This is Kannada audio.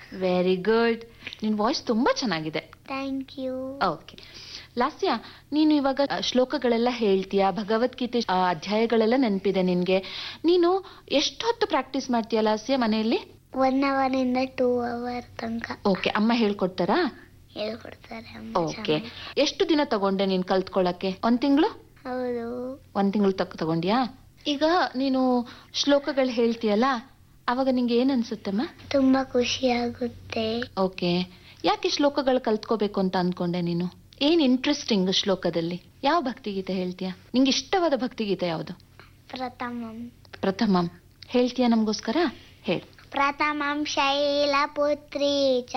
ವೆರಿ ಗುಡ್ ನಿನ್ ವಾಯ್ಸ್ ತುಂಬಾ ಚೆನ್ನಾಗಿದೆ ಥ್ಯಾಂಕ್ ಯು ಓಕೆ ಲಾಸ್ಯ ನೀನು ಇವಾಗ ಆ, ಶ್ಲೋಕಗಳೆಲ್ಲ ಹೇಳ್ತೀಯಾ ಭಗವದ್ಗೀತೆ ಆ, ಅಧ್ಯಾಯಗಳೆಲ್ಲ ನೆನಪಿದೆ ನಿನ್ಗೆ ನೀನು ಎಷ್ಟು ಹೊತ್ತು ಪ್ರಾಕ್ಟೀಸ್ ಮಾಡ್ತೀಯ ಲಾಸ್ಯ ಮನೆಯಲ್ಲಿ ಒನ್ ಅವರ್ ಇಂದ ಟೂ ಅವರ್ ತನಕ ಓಕೆ ಅಮ್ಮ ಹೇಳ್ಕೊಡ್ತಾರಾ ಹೇಳ್ಕೊಡ್ತಾರೆ ಅಮ್ಮ ಓಕೆ ಚೆನ್ನಾಗಿ. ಎಷ್ಟು ದಿನ ತಗೊಂಡೆ ನೀನ್ ಕಲ್ತ್ಕೊಳಕ್ಕೆ ಒಂದ್ ತಿಂಗಳು ಹೌದು ಒಂದ್ ತಿಂಗಳು ತಕ್ ತಗೊಂಡ್ಯಾ ಈಗ ನೀನು ಶ್ಲೋಕಗಳು ಹೇಳ್ತೀಯಲ್ಲ ಅವಾಗ ನಿಂಗೆ ಏನ್ ಅನ್ಸುತ್ತಮ್ಮ ತುಂಬಾ ಖುಷಿ ಆಗುತ್ತೆ ಓಕೆ ಯಾಕೆ ಶ್ಲೋಕಗಳು ಕಲ್ತ್ಕೋಬೇಕು ಅಂತ ಅನ್ಕೊಂಡೆ ನೀನು ಏನ್ ಇಂಟ್ರೆಸ್ಟಿಂಗ್ ಶ್ಲೋಕದಲ್ಲಿ ಯಾವ ಭಕ್ತಿಗೀತೆ ಹೇಳ್ತೀಯಾ ನಿಂಗೆ ಇಷ್ಟವಾದ ಭಕ್ತಿಗೀತೆ ಯಾವುದು ಪ್ರಥಮಂ ಪ್ರಥಮಂ ಹೇಳ್ತೀಯಾ ನಮಗೋಸ್ಕರ ಹೇಳು ಪ್ರಥಮಂ ಶೈಲಪುತ್ರಿ ಚ